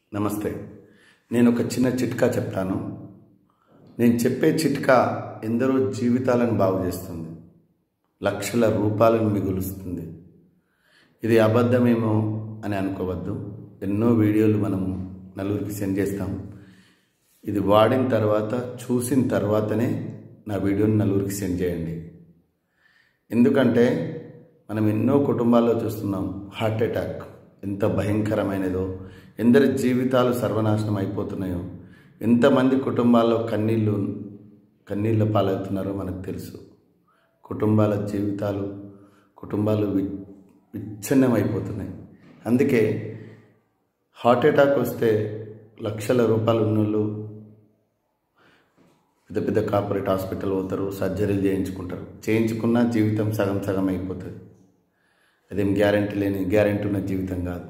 నమస్తే నేను ఒక చిన్న చిట్కా చెప్తాను నేను చెప్పే చిట్కా ఎందరో జీవితాలను బాగు చేస్తుంది లక్షల రూపాయలను మిగులుస్తుంది ఇది అబద్ధమేమో అని అనుకోవద్దు ఎన్నో వీడియోలు మనం నలుగురికి సెండ్ చేస్తాం ఇది వాడిన తర్వాత చూసిన తర్వాతనే నా వీడియోని నలుగురికి సెండ్ చేయండి ఎందుకంటే మనం ఎన్నో కుటుంబాల్లో చూస్తున్నాం హార్ట్ అటాక్ ఎంత భయంకరమైనదో ఎందరి జీవితాలు సర్వనాశనం అయిపోతున్నాయో ఎంతమంది కుటుంబాల్లో కన్నీళ్ళు కన్నీళ్ళ పాలవుతున్నారో మనకు తెలుసు కుటుంబాల జీవితాలు కుటుంబాలు వి విచ్ఛిన్నం అయిపోతున్నాయి అందుకే హార్ట్ అటాక్ వస్తే లక్షల రూపాయలు ఉన్నోళ్ళు పెద్ద పెద్ద కార్పొరేట్ హాస్పిటల్ పోతారు సర్జరీలు చేయించుకుంటారు చేయించుకున్నా జీవితం సగం సగం అయిపోతుంది అదేం గ్యారంటీ లేని గ్యారంటీ ఉన్న జీవితం కాదు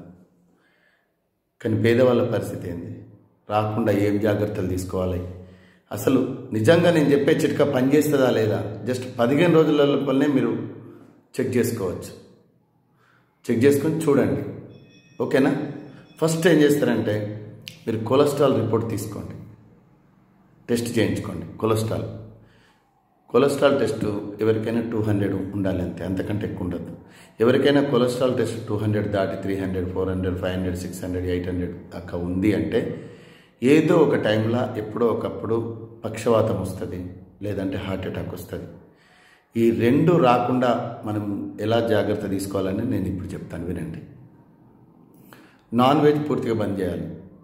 కానీ పేదవాళ్ళ పరిస్థితి ఏంది రాకుండా ఏం జాగ్రత్తలు తీసుకోవాలి అసలు నిజంగా నేను చెప్పే చిట్కా పనిచేస్తుందా లేదా జస్ట్ పదిహేను రోజుల లోపలనే మీరు చెక్ చేసుకోవచ్చు చెక్ చేసుకొని చూడండి ఓకేనా ఫస్ట్ ఏం చేస్తారంటే మీరు కొలెస్ట్రాల్ రిపోర్ట్ తీసుకోండి టెస్ట్ చేయించుకోండి కొలెస్ట్రాల్ కొలెస్ట్రాల్ టెస్ట్ ఎవరికైనా టూ హండ్రెడ్ ఉండాలి అంతే అంతకంటే ఎక్కువ ఉండదు ఎవరికైనా కొలెస్ట్రాల్ టెస్ట్ టూ హండ్రెడ్ దాటి three hundred four hundred five hundred six hundred eight hundred దాకా ఉంది అంటే ఏదో ఒక టైంలో ఎప్పుడో ఒకప్పుడు పక్షవాతం వస్తుంది లేదంటే హార్ట్ అటాక్ వస్తుంది ఈ రెండు రాకుండా మనం ఎలా జాగ్రత్త తీసుకోవాలని నేను ఇప్పుడు చెప్తాను వినండి నాన్ వెజ్ పూర్తిగా బంద్ చేయాలి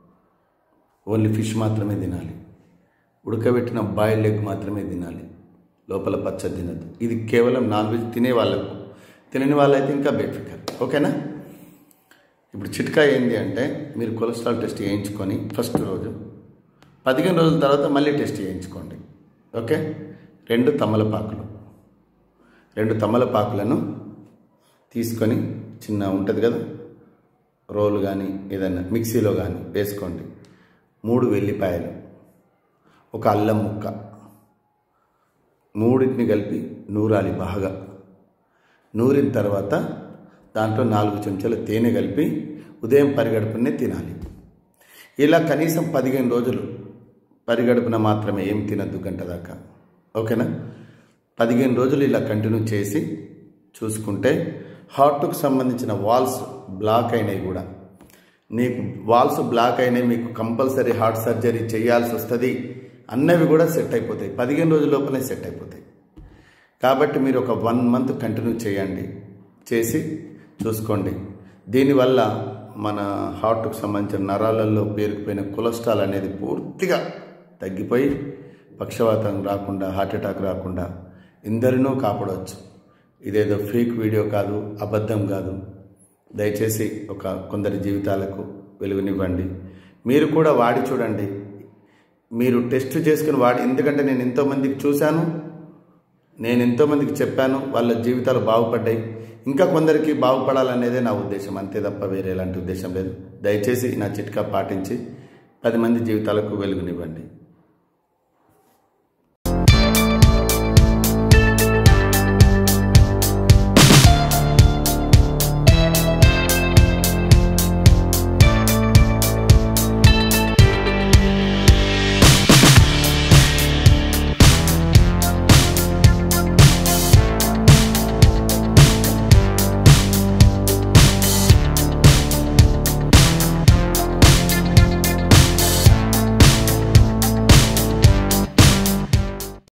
ఓన్లీ ఫిష్ మాత్రమే తినాలి ఉడకబెట్టిన బాయిల్డ్ ఎగ్ మాత్రమే తినాలి లోపల పచ్చ తినద్దు ఇది కేవలం నాన్ వెజ్ తినే వాళ్ళకు తినని వాళ్ళైతే ఇంకా బెనిఫికర్ ఓకేనా ఇప్పుడు చిట్కా ఏంటి అంటే మీరు కొలెస్ట్రాల్ టెస్ట్ చేయించుకొని ఫస్ట్ రోజు పదిహేను రోజుల తర్వాత మళ్ళీ టెస్ట్ చేయించుకోండి ఓకే రెండు తమలపాకులు రెండు తమలపాకులను తీసుకొని చిన్న ఉంటుంది కదా రోలు కానీ ఏదైనా మిక్సీలో కానీ వేసుకోండి మూడు వెల్లిపాయలు ఒక అల్లం ముక్క మూడింటిని కలిపి నూరాలి బాగా నూరిన తర్వాత దాంట్లో నాలుగు చెంచాల తేనె కలిపి ఉదయం పరిగడుపునే తినాలి ఇలా కనీసం పదిహేను రోజులు పరిగడుపున మాత్రమే ఏం తినద్దు గంట దాకా ఓకేనా పదిహేను రోజులు ఇలా కంటిన్యూ చేసి చూసుకుంటే హార్ట్కు సంబంధించిన వాల్స్ బ్లాక్ అయినాయి కూడా నీకు వాల్స్ బ్లాక్ అయినాయి మీకు కంపల్సరీ హార్ట్ సర్జరీ చేయాల్సి వస్తుంది అన్నవి కూడా సెట్ అయిపోతాయి పదిహేను రోజుల లోపలే సెట్ అయిపోతాయి కాబట్టి మీరు ఒక వన్ మంత్ కంటిన్యూ చేయండి చేసి చూసుకోండి దీనివల్ల మన హార్ట్కు సంబంధించిన నరాలలో పేరుకుపోయిన కొలెస్ట్రాల్ అనేది పూర్తిగా తగ్గిపోయి పక్షవాతం రాకుండా హార్ట్ అటాక్ రాకుండా ఎందరినో కాపాడవచ్చు ఇదేదో ఫేక్ వీడియో కాదు అబద్ధం కాదు దయచేసి ఒక కొందరి జీవితాలకు వెలుగునివ్వండి మీరు కూడా వాడి చూడండి మీరు టెస్ట్ చేసుకుని వాడి ఎందుకంటే నేను ఎంతోమందికి చూశాను నేను ఎంతోమందికి చెప్పాను వాళ్ళ జీవితాలు బాగుపడ్డాయి ఇంకా కొందరికి బాగుపడాలనేదే నా ఉద్దేశం అంతే తప్ప వేరే ఎలాంటి ఉద్దేశం లేదు దయచేసి నా చిట్కా పాటించి పది మంది జీవితాలకు వెలుగునివ్వండి